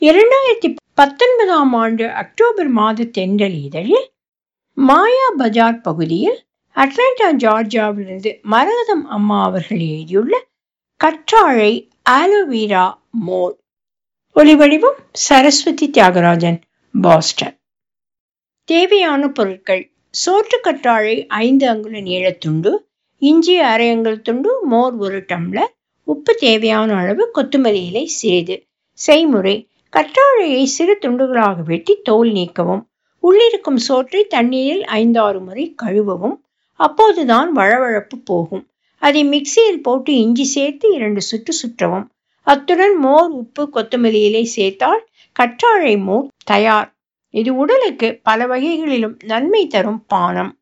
இரண்டாயிரத்தி பத்தொன்பதாம் ஆண்டு அக்டோபர் மாத தென்றல் இதழில் மாயா பஜார் பகுதியில் அட்லாண்டா ஜார்ஜியாவிலிருந்து மரகதம் அம்மா அவர்கள் எழுதியுள்ள கற்றாழை ஆலோவீரா மோர் ஒலிவடிவம் சரஸ்வதி தியாகராஜன் பாஸ்டன் தேவையான பொருட்கள் சோற்று கற்றாழை ஐந்து அங்குல நீளத்துண்டு இஞ்சி அரை அங்குல துண்டு மோர் ஒரு டம்ளர் உப்பு தேவையான அளவு கொத்தமல்லி இலை சிறிது செய்முறை கற்றாழையை சிறு துண்டுகளாக வெட்டி தோல் நீக்கவும் உள்ளிருக்கும் சோற்றை தண்ணீரில் ஐந்தாறு முறை கழுவவும் அப்போதுதான் வழவழப்பு போகும் அதை மிக்சியில் போட்டு இஞ்சி சேர்த்து இரண்டு சுற்று சுற்றவும் அத்துடன் மோர் உப்பு கொத்தமல்லி இலை சேர்த்தால் கற்றாழை மோர் தயார் இது உடலுக்கு பல வகைகளிலும் நன்மை தரும் பானம்